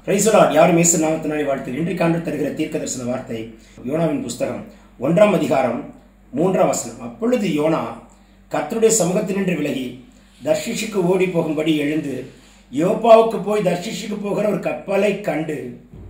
பிரைசலாட் யாரும் இயேசு நாமத்தினாலே வாழ்த்து இன்றைக்கு ஆண்டு தருகிற தீர்க்க தரிசன வார்த்தை யோனாவின் புஸ்தகம் ஒன்றாம் அதிகாரம் மூன்றாம் வசனம் அப்பொழுது யோனா கர்த்தருடைய சமூகத்தினின்று விலகி தர்ஷிஷுக்கு ஓடி போகும்படி எழுந்து யோப்பாவுக்கு போய் தர்ஷிஷுக்கு போகிற ஒரு கப்பலை கண்டு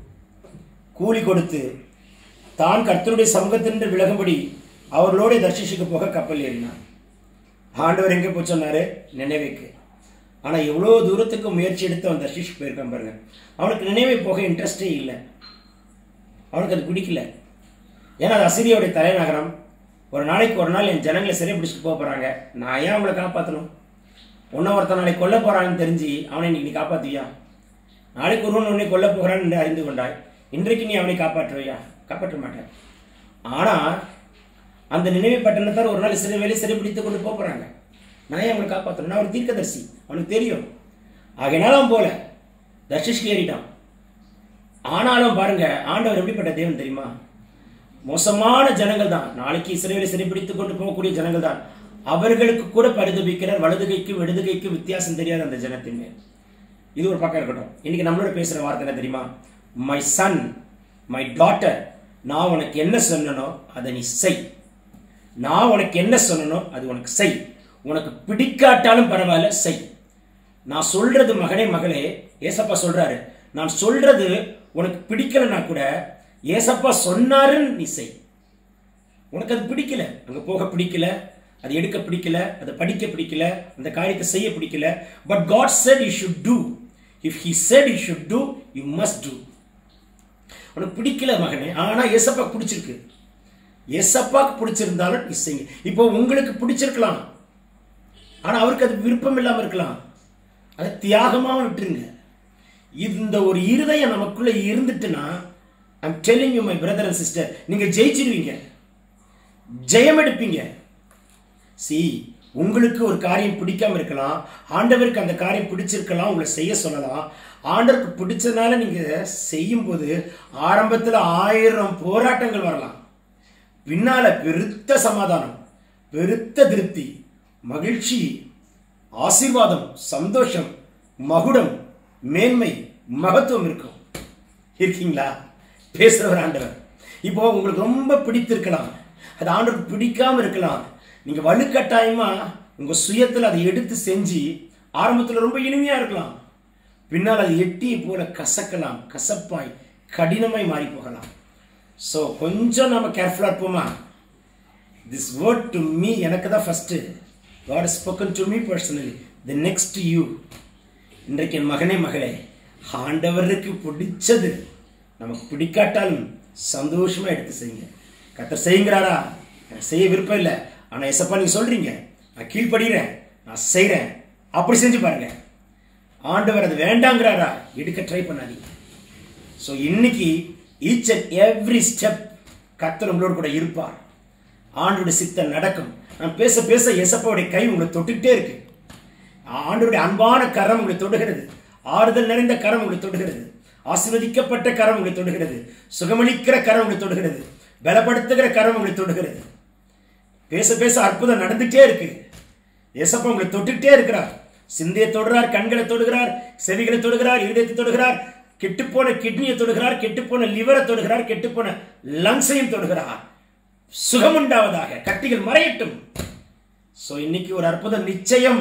கூலி கொடுத்து தான் கர்த்தருடைய சமூகத்தினின்று விலகும்படி அவர்களோட தர்ஷிஷுக்கு போக கப்பல் ஏறினான் ஆண்டவர் எங்கே போய் சொன்னாரு நினைவுக்கு ஆனால் எவ்வளோ தூரத்துக்கு முயற்சி எடுத்து அவன் தர்ஷிஷுக்கு போயிருக்கான் பாருங்க அவனுக்கு நினைவே போக இன்ட்ரெஸ்டே இல்லை அவனுக்கு அது பிடிக்கல ஏன்னா அது அசிரியாவுடைய தலைநகரம் ஒரு நாளைக்கு ஒரு நாள் என் ஜனங்களை சிறை பிடிச்சிட்டு போக போகிறாங்க நான் ஏன் அவங்கள காப்பாற்றணும் உன்னை ஒருத்தன் நாளைக்கு கொல்ல போகிறான்னு தெரிஞ்சு அவனை இன்னைக்கு நீ காப்பாற்றுவியா நாளைக்கு ஒருவன் உன்னை கொல்ல போகிறான் என்று அறிந்து கொண்டாய் இன்றைக்கு நீ அவனை காப்பாற்றுவியா காப்பாற்ற மாட்டேன் ஆனால் அந்த நினைவு பட்டணத்தார் ஒரு நாள் சிறை வேலை சிறைப்பிடித்து கொண்டு போக போகிறாங்க நான் ஏன் அவங்களை காப்பாற்றணும் நான் ஒரு தீர்க்கதரிசி அவனுக்கு தெரியும் ஆகையினால அவன் போல தர்ஷிஷ்க்கு ஏறிட்டான் ஆனாலும் பாருங்க ஆண்டவர் எப்படிப்பட்ட தேவன் தெரியுமா மோசமான ஜனங்கள் தான் நாளைக்கு இஸ்ரேலை சிறைப்பிடித்துக் கொண்டு போகக்கூடிய ஜனங்கள் தான் அவர்களுக்கு கூட பரிதபிக்கிறார் வலது கைக்கும் இடது கைக்கும் வித்தியாசம் தெரியாத அந்த ஜனத்தின் மேல் இது ஒரு பக்கம் இருக்கட்டும் இன்னைக்கு நம்மளோட பேசுற வார்த்தை என்ன தெரியுமா மை சன் மை டாட்டர் நான் உனக்கு என்ன சொன்னனோ அதை நீ செய் நான் உனக்கு என்ன சொன்னனோ அது உனக்கு செய் உனக்கு பிடிக்காட்டாலும் பரவாயில்ல செய் நான் சொல்றது மகனே மகளே ஏசப்பா சொல்றாரு நான் சொல்றது உனக்கு பிடிக்கலனா கூட ஏசப்பா சொன்னாருன்னு நீ செய் உனக்கு அது பிடிக்கல அங்க போக பிடிக்கல அது எடுக்க பிடிக்கல அதை படிக்க பிடிக்கல அந்த காரியத்தை செய்ய பிடிக்கல but God said you should do if he said you should do you must do உனக்கு பிடிக்கல மகனே ஆனா ஏசப்பா பிடிச்சிருக்கு ஏசப்பாக்கு பிடிச்சிருந்தாலும் நீ செய்யுங்க இப்போ உங்களுக்கு பிடிச்சிருக்கலாம் ஆனா அவருக்கு அது விருப்பம் இல்லாம இருக்கலாம் அதை தியாகமா விட்டுருங்க இந்த ஒரு இருதயம் நமக்குள்ள இருந்துட்டுன்னா I'm telling you my brother and sister நீங்க ஜெயிச்சிருவீங்க ஜெயம் எடுப்பீங்க சி உங்களுக்கு ஒரு காரியம் பிடிக்காம இருக்கலாம் ஆண்டவருக்கு அந்த காரியம் பிடிச்சிருக்கலாம் உங்களை செய்ய சொல்லலாம் ஆண்டவருக்கு பிடிச்சதுனால நீங்க செய்யும் போது ஆரம்பத்தில் ஆயிரம் போராட்டங்கள் வரலாம் பின்னால பெருத்த சமாதானம் பெருத்த திருப்தி மகிழ்ச்சி ஆசீர்வாதம் சந்தோஷம் மகுடம் மேன்மை மகத்துவம் இருக்கும் இருக்கீங்களா பேசுறவர் ஆண்டவர் இப்போ உங்களுக்கு ரொம்ப பிடித்திருக்கலாம் அது ஆண்டவருக்கு பிடிக்காம இருக்கலாம் நீங்க வலுக்கட்டாயமா உங்க சுயத்தில் அதை எடுத்து செஞ்சு ஆரம்பத்தில் ரொம்ப இனிமையா இருக்கலாம் பின்னால் அது எட்டியை போல கசக்கலாம் கசப்பாய் கடினமாய் மாறி போகலாம் ஸோ கொஞ்சம் நம்ம கேர்ஃபுல்லாக இருப்போமா திஸ் வேர்ட் டு மீ எனக்கு தான் first God spoken to me personally the next you இன்றைக்கு என் மகனே மகளே ஆண்டவருக்கு பிடிச்சது நமக்கு பிடிக்காட்டாலும் சந்தோஷமா எடுத்து செய்யுங்க கத்தர் செய்யுங்கிறாரா எனக்கு செய்ய விருப்பம் இல்லை ஆனால் எசப்பா நீங்க சொல்றீங்க நான் கீழ்ப்படுகிறேன் நான் செய்கிறேன் அப்படி செஞ்சு பாருங்க ஆண்டவர் அது வேண்டாங்கிறாரா எடுக்க ட்ரை பண்ணாதீங்க ஸோ இன்னைக்கு ஈச் அண்ட் எவ்ரி ஸ்டெப் கத்தர் உங்களோட கூட இருப்பார் ஆண்டோட சித்தம் நடக்கும் நான் பேச பேச எசப்பாவுடைய கை உங்களை தொட்டுக்கிட்டே இருக்கு ஆண்டோடைய அன்பான கரம் உங்களை தொடுகிறது ஆறுதல் நிறைந்த கரம் உங்களை தொடுகிறது ஆசீர்வதிக்கப்பட்ட கரம் உங்களை தொடுகிறது சுகமளிக்கிற கரம் உங்களை தொடுகிறது பலப்படுத்துகிற கரம் உங்களை தொடுகிறது பேச பேச அற்புதம் நடந்துட்டே இருக்கு ஏசப்பா உங்களை தொட்டுக்கிட்டே இருக்கிறார் சிந்தையை தொடுறார் கண்களை தொடுகிறார் செவிகளை தொடுகிறார் இருதயத்தை தொடுகிறார் கெட்டுப்போன கிட்னியை தொடுகிறார் கெட்டுப்போன லிவரை தொடுகிறார் கெட்டுப்போன லங்ஸையும் தொடுகிறார் சுகம் உண்டாவதாக கட்டிகள் மறையட்டும் சோ இன்னைக்கு ஒரு அற்புதம் நிச்சயம்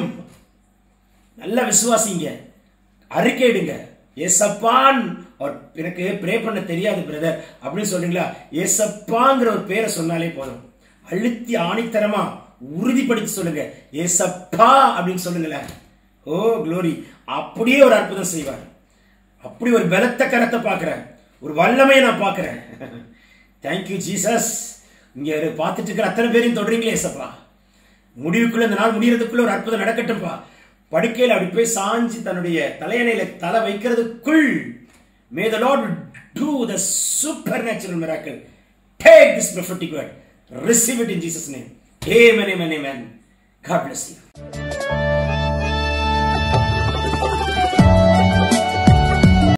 நல்ல விசுவாசிங்க அறிக்கையிடுங்க ஏசப்பான் அவர் எனக்கு ப்ரே பண்ண தெரியாது பிரதர் அப்படின்னு சொல்றீங்களா ஏசப்பாங்கிற ஒரு பேரை சொன்னாலே போதும் அழுத்தி ஆணித்தரமா உறுதிப்படுத்தி சொல்லுங்க ஏசப்பா அப்படின்னு சொல்லுங்களேன் ஓ க்ளோரி அப்படியே ஒரு அற்புதம் செய்வார் அப்படி ஒரு பலத்த கரத்தை பார்க்கிறேன் ஒரு வல்லமையை நான் பார்க்கிறேன் தேங்க்யூ ஜீசஸ் இங்க பார்த்துட்டு இருக்கிற அத்தனை பேரையும் தொடரீங்களே ஏசப்பா முடிவுக்குள்ள இந்த நாள் முடியறதுக்குள்ள ஒரு அற்புதம் நடக்கட்டும்பா படுக்கையில் அப்படி போய் சாஞ்சி தன்னுடைய தலையணையில தலை வைக்கிறதுக்குள் may the Lord do the supernatural miracle take this prophetic word receive it in jesus name amen amen amen god bless you